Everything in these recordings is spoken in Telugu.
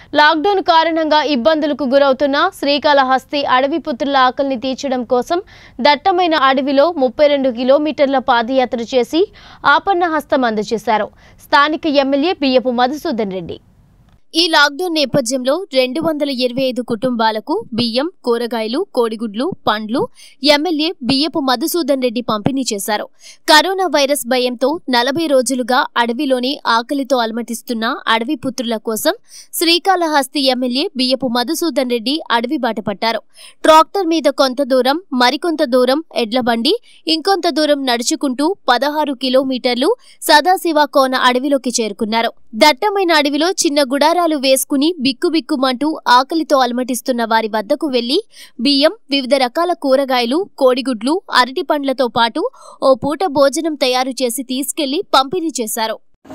లాక్డౌన్ కారణంగా ఇబ్బందులకు గురవుతున్న శ్రీకాళహస్తి అడవి పుత్రుల ఆకలిని తీర్చడం కోసం దట్టమైన అడవిలో ముప్పై రెండు కిలోమీటర్ల పాదయాత్ర చేసి ఆపన్న హస్తం అందజేశారు స్థానిక ఎమ్మెల్యే బియ్యపు మధుసూదన్ రెడ్డి ఈ లాక్డౌన్ నేపథ్యంలో రెండు వందల ఇరవై ఐదు కుటుంబాలకు బియ్యం కూరగాయలు కోడిగుడ్లు పండ్లు ఎమ్మెల్యే బియ్యపు మధుసూదన్ రెడ్డి పంపిణీ చేశారు కరోనా వైరస్ భయంతో నలభై రోజులుగా అడవిలోని ఆకలితో అలమటిస్తున్న అడవి పుత్రుల కోసం శ్రీకాళహస్తి ఎమ్మెల్యే బియ్యపు మధుసూదన్ రెడ్డి అడవి బాట పట్టారు ట్రాక్టర్ మీద కొంత దూరం మరికొంత దూరం ఎడ్ల బండి ఇంకొంత దూరం నడుచుకుంటూ పదహారు కిలోమీటర్లు సదాశివ కోన అడవిలోకి చేరుకున్నారు దట్టమైన అడవిలో చిన్న గుడారాలు వేసుకుని బిక్కుబిక్కుమంటూ ఆకలితో అలమటిస్తున్న వారి వద్దకు వెళ్లి బియ్యం వివిధ రకాల కూరగాయలు కోడిగుడ్లు అరటి పండ్లతో పాటు ఓ పూట భోజనం తయారు చేసి తీసుకెళ్లి పంపిణీ చేశారు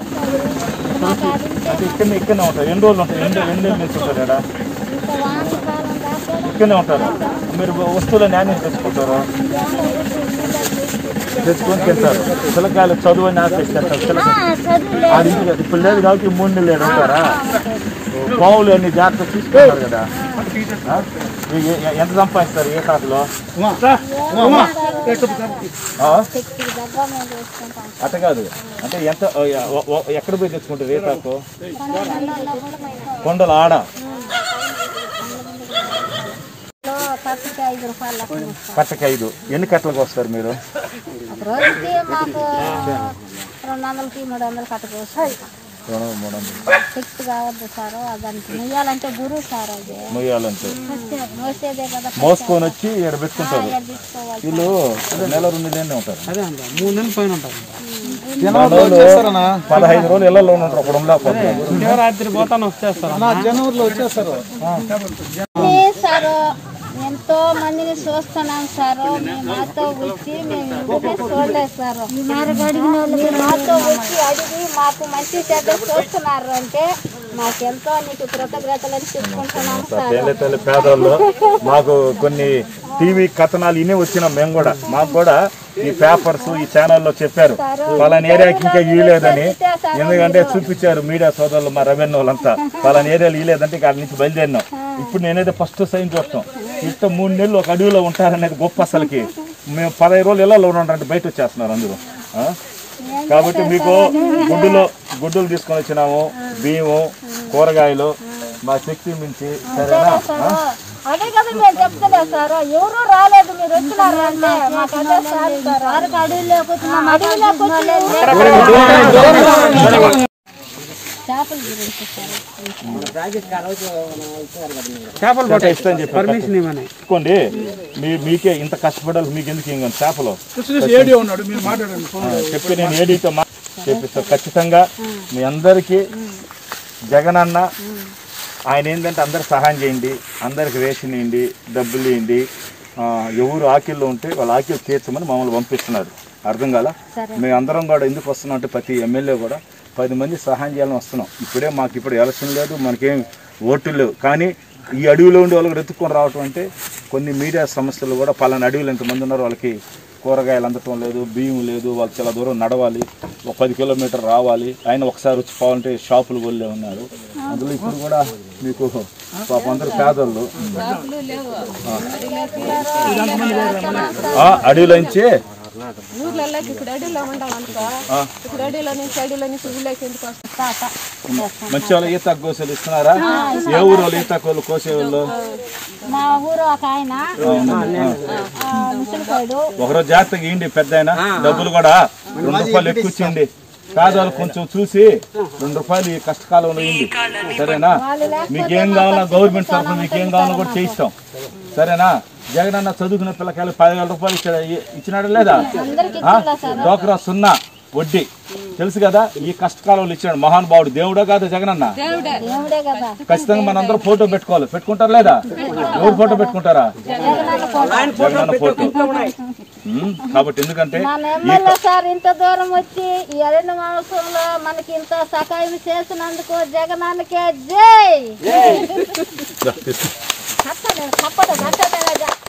అంటే ఇక్కడ ఇక్కడనే ఉంటారు ఎన్ని రోజులు ఉంటారు ఎన్ని ఎన్ని నెలలు నుంచి ఉంటారు ఇక్కడ ఇక్కడనే ఉంటారు మీరు వస్తువులు న్యాయం తెచ్చుకుంటారు తెచ్చుకొని తింటారు పిల్లకాయలు చదువు అని ఆపేస్తారు పిల్లకాయలు అది ఇంటికి ఇప్పుడు లేదు కాబట్టి ఈ మూడు నెలలు ఏడు ఉంటారా పావులు అన్ని జాగ్రత్త తీసుకుంటారు కదా ఆ? మీకు ఎ- ఎంత సంపాదిస్తారు ఏ ఖాతాలో ఆ? అట్ట కాదు అంటే ఎంత ఓ- ఓ- ఎక్కడ పోయి తెచ్చుకుంటారు ఏ తాకు కొండల ఆడ పత్తికి ఐదు రూపాయలు లెక్కన ఇస్తాం. కట్టకి ఐదు ఎన్ని కట్టలకు వస్తారు మీరు ఒక రోజుకి మాకు రెండు వందలకి మూడు వందలు కట్టుకోవచ్చు రెండు మూడు వందలు శక్తి కావద్దు సార్ దానికి మొయ్యాలంటే గురువు సార్ అది మొయ్యాలంటే మోసేదే కదా మోసుకొని వచ్చి ఇక్కడ పెట్టుకుంటారు ఇక్కడ తీసుకోవాలి వీళ్ళు నెల రెండు నెలలు ఉంటారు అదే అంట మూడు నెలల పైన ఉంటుంది మనోళ్ళు పదహైదు రోజులు ఇళ్లలో ఉంటారు ఒక రూమ్ లేకపోతే శివరాత్రి పోతాను వచ్చేస్తారు జనవరిలో వచ్చేస్తారు సార్ ఎంతో మందిని చూస్తున్నాం సార్ మీ మాతో వచ్చి మేము ఇంటికే చూడలేదు సార్ మీ మాతో వచ్చి అడిగి మాకు మంచి చెడ్డ చూస్తున్నారు అంటే మాకెంతో నీకు కృతజ్ఞతలని చెప్పుకుంటున్నాం సార్ తేలి తల్లి పేదల్లో మాకు కొన్ని టీవీ కథనాలు ఇన్ని వచ్చినాం మేము కూడా మాకు కూడా ఈ పేపర్స్ ఈ ఛానల్లో చెప్పారు పలానా ఏరియాకి ఇంకా ఇవ్వలేదని ఎందుకంటే చూపించారు మీడియా సోదరులు మా రెవెన్యూ వాళ్ళంతా పలానా ఏరియాలు ఇవ్వలేదంటే ఇక్కడ నుంచి బయలుదేరినాం ఇప్పుడు నేనైతే ఫస్ట్ సైన్ చూస్తాం ఇట్ట మూడు నెలలు ఒక అడవిలో ఉంటారనేది గొప్ప అసలుకి మేము పదహైదు రోజులు ఇళ్లలో ఉన్నారంటే బయట వచ్చేస్తున్నారు అందరూ ఆ? కాబట్టి మీకు గుడ్డులో గుడ్డులు తీసుకొని వచ్చినాము బియ్యము కూరగాయలు మా శక్తి మించి సరేనా ఆ? అదే కదా మేము చెప్తలేదు సార్ ఎవరు రాలేదు మీరు వచ్చినారు అంటే మాకు అదే సార్ సార్ అడవిలోకి వచ్చిన అడవిలోకి వచ్చి చేపల గురించి సార్ చేపలు చేప ఇస్తాను చెప్పి పర్మిషన్ ఇవ్వని తీసుకోండి మీ మీకే ఇంత కష్టపడాలి మీకు ఎందుకు ఇంకా చేపలు ఏడియో ఉన్నాడు మీరు మాట్లాడండి ఆ, చెప్పి నేను ఏడీతో మా చెప్పిస్తాను ఖచ్చితంగా మీ అందరికీ జగన్ అన్న ఆయన ఏంటంటే అందరు సహాయం చేయండి అందరికి రేషన్ ఇవ్వండి డబ్బులు ఇవ్వండి ఆ, ఎవరు ఆకిల్లో ఉంటే వాళ్ళ ఆకిలు తీర్చమని మమ్మల్ని పంపిస్తున్నారు అర్థం కాల మేము అందరం కూడా ఎందుకు వస్తున్నాం అంటే ప్రతి ఎమ్మెల్యే కూడా పది మంది సహాయం చేయాలని వస్తున్నాం ఇప్పుడే మాకు ఇప్పుడు ఎలక్షన్ లేదు మనకేం ఓట్లు లేవు కానీ ఈ అడవిలో ఉండి వాళ్ళకి వెతుక్కొని రావటం అంటే కొన్ని మీడియా సమస్యలు కూడా పలానా అడవులు ఎంతమంది ఉన్నారు వాళ్ళకి కూరగాయలు అందటం లేదు బియ్యం లేదు వాళ్ళు చాలా దూరం నడవాలి ఒక పది కిలోమీటర్ రావాలి ఆయన ఒకసారి వచ్చి పోవాలంటే షాపులు కొల్లే ఉన్నారు అందులో ఇప్పుడు కూడా మీకు పాపం అందరు పేదోళ్ళు ఆ, అడవిలోంచి ఊర్లలోకి ఇప్పుడు అడవిలో ఉంటాం అనుకో ఇప్పుడు అడవిలో నుంచి అడవిలో నుంచి ఊళ్ళోకి ఎందుకు వస్తాం మంచి వాళ్ళు ఈత కోసలు ఇస్తున్నారా ఏ ఊరు వాళ్ళు ఈత కోళ్ళు కోసేవాళ్ళు మా ఊరు ఒక ఆయన ఆ, ముసలిపోయాడు ఒకరోజు జాగ్రత్తగా ఇవ్వండి పెద్ద ఆయన డబ్బులు కూడా రెండు రూపాయలు ఎక్కువ ఇచ్చేయండి పేదవాళ్ళు కొంచెం చూసి రెండు రూపాయలు ఈ కష్టకాలంలో ఇవ్వండి సరేనా మీకేం కావాలన్నా గవర్నమెంట్ తరఫున మీకేం కావాలన్నా కూడా చేయిస్తాం సరేనా జగన్ అన్న చదువుకున్న పిల్లకాయలు పదివేల రూపాయలు ఇచ్చాడు ఇచ్చినాడా లేదా ఆ? డోక్రా సున్నా వడ్డీ తెలుసు కదా ఈ కష్టకాలంలో ఇచ్చాడు మహానుభావుడు దేవుడా కాదా జగన్ అన్న దేవుడే కదా ఖచ్చితంగా మనందరం ఫోటో పెట్టుకోవాలి పెట్టుకుంటారా లేదా ఎవరు ఫోటో పెట్టుకుంటారా జగనన్న ఫోటో ఉమ్, కాబట్టి ఎందుకంటే మన ఎమ్మెల్యే సార్ ఇంత దూరం వచ్చి ఈ అరణ్య మాసంలో మనకి ఇంత సహాయం చేసినందుకు జగనానికే జై తప్పదు తప్పదు